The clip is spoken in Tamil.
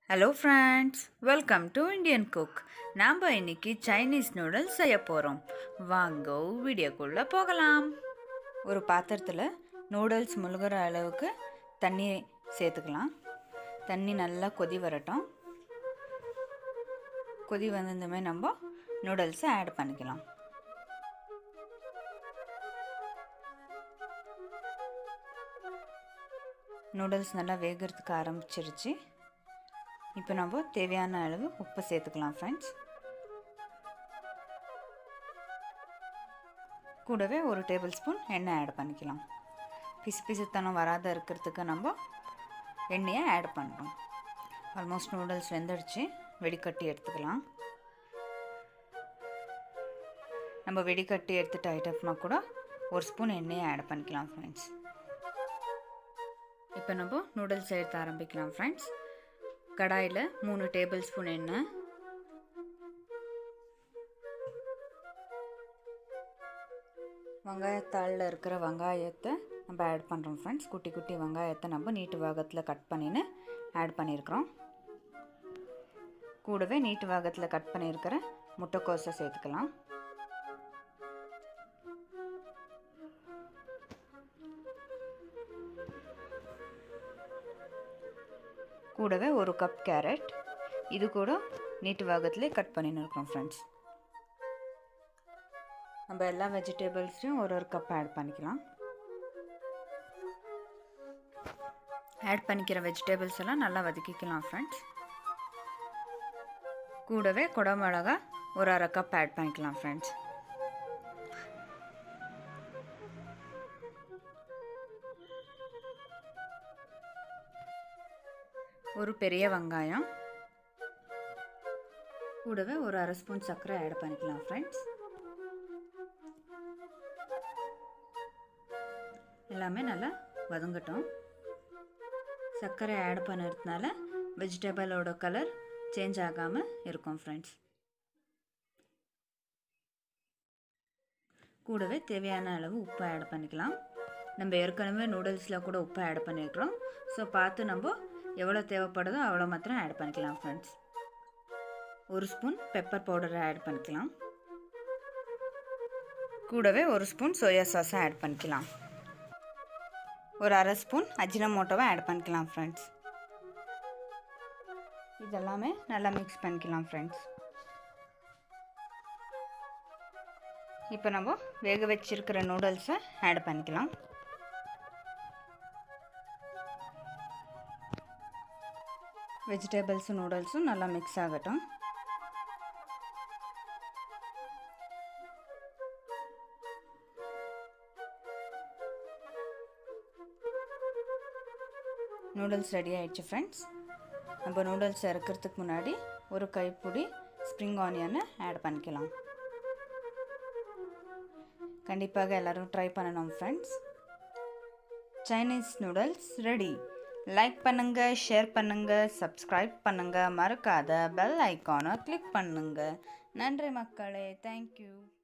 hello friends welcome to Indian cook நாம் இன்னைக்கு சைனீஸ் நூடுல்ஸ் செய்ய போகிறோம் வாங்க வீடியோக்குள்ளே போகலாம் ஒரு பாத்திரத்தில் நூடுல்ஸ் முழுகிற அளவுக்கு தண்ணி சேர்த்துக்கலாம் தண்ணி நல்லா கொதி வரட்டும் கொதி வந்ததுமே நம்ம நூடுல்ஸை ஆட் பண்ணிக்கலாம் நூடுல்ஸ் நல்லா வேகிறதுக்கு ஆரம்பிச்சிருச்சு இப்போ நம்ம தேவையான அளவு உப்பு சேர்த்துக்கலாம் ஃப்ரெண்ட்ஸ் கூடவே ஒரு டேபிள் ஸ்பூன் எண்ணெய் ஆட் பண்ணிக்கலாம் பிசு பிசுத்தனம் வராத இருக்கிறதுக்கு நம்ம எண்ணெயை ஆட் பண்ணுறோம் ஆல்மோஸ்ட் நூடுல்ஸ் வெந்துடுச்சு வெடிக்கட்டி எடுத்துக்கலாம் நம்ம வெடிக்கட்டி எடுத்துகிட்ட ஐட்டமாக கூட ஒரு ஸ்பூன் எண்ணெயை ஆட் பண்ணிக்கலாம் ஃப்ரெண்ட்ஸ் இப்போ நம்ம நூடுல்ஸ் எடுத்து ஆரம்பிக்கலாம் ஃப்ரெண்ட்ஸ் கடாயில் மூணு டேபிள் ஸ்பூன் எண்ணெய் வெங்காயத்தாளில் இருக்கிற வெங்காயத்தை நம்ம ஆட் பண்ணுறோம் ஃப்ரெண்ட்ஸ் குட்டி குட்டி வெங்காயத்தை நம்ம நீட்டு வாகத்தில் கட் பண்ணின்னு ஆட் பண்ணியிருக்கிறோம் கூடவே நீட்டு வாகத்தில் கட் பண்ணியிருக்கிற முட்டைக்கோஸை சேர்த்துக்கலாம் கூடவே ஒரு கப் கேரட் இது கூட நீட்டு வாகத்திலே கட் பண்ணின்னு இருக்கிறோம் ஃப்ரெண்ட்ஸ் நம்ம எல்லா வெஜிடபிள்ஸையும் ஒரு ஒரு கப் ஆட் பண்ணிக்கலாம் ஆட் பண்ணிக்கிற வெஜிடபிள்ஸ் எல்லாம் நல்லா வதக்கிக்கலாம் ஃப்ரெண்ட்ஸ் கூடவே குடமிளகா ஒரு அரை கப் ஆட் பண்ணிக்கலாம் ஃப்ரெண்ட்ஸ் ஒரு பெரிய வெங்காயம் கூடவே ஒரு அரை ஸ்பூன் சர்க்கரை ஆட் பண்ணிக்கலாம் ஃப்ரெண்ட்ஸ் எல்லாமே நல்லா வதங்கட்டும் சர்க்கரை ஆட் பண்ணுறதுனால வெஜிடபிளோட கலர் சேஞ்ச் ஆகாமல் இருக்கும் ஃப்ரெண்ட்ஸ் கூடவே தேவையான அளவு உப்பு ஆட் பண்ணிக்கலாம் நம்ம ஏற்கனவே நூடுல்ஸில் கூட உப்பு ஆட் பண்ணியிருக்கிறோம் ஸோ பார்த்து நம்ம எவ்வளோ தேவைப்படுதோ அவ்வளோ மாத்திரம் ஆட் பண்ணிக்கலாம் ஃப்ரெண்ட்ஸ் ஒரு ஸ்பூன் பெப்பர் பவுடரை ஆட் பண்ணிக்கலாம் கூடவே ஒரு ஸ்பூன் சோயா சாஸை ஆட் பண்ணிக்கலாம் ஒரு அரை ஸ்பூன் அஜினமோட்டோவை ஆட் பண்ணிக்கலாம் ஃப்ரெண்ட்ஸ் இதெல்லாமே நல்லா மிக்ஸ் பண்ணிக்கலாம் ஃப்ரெண்ட்ஸ் இப்போ நம்ம வேக வச்சிருக்கிற நூடுல்ஸை ஆட் பண்ணிக்கலாம் வெஜிடபிள்ஸும் நூடுல்ஸும் நல்லா மிக்ஸ் ஆகட்டும் நூடுல்ஸ் ரெடி ஆயிடுச்சு ஃப்ரெண்ட்ஸ் நம்ம நூடுல்ஸ் இறக்கிறதுக்கு முன்னாடி ஒரு கைப்பிடி ஸ்ப்ரிங் ஆனியனை ஆட் பண்ணிக்கலாம் கண்டிப்பாக எல்லோரும் ட்ரை பண்ணணும் friends Chinese noodles ready like பண்ணுங்கள் ஷேர் பண்ணுங்கள் சப்ஸ்கிரைப் பண்ணுங்கள் மறக்காத பெல் ஐக்கானை கிளிக் பண்ணுங்கள் நன்றி மக்களே தேங்க்யூ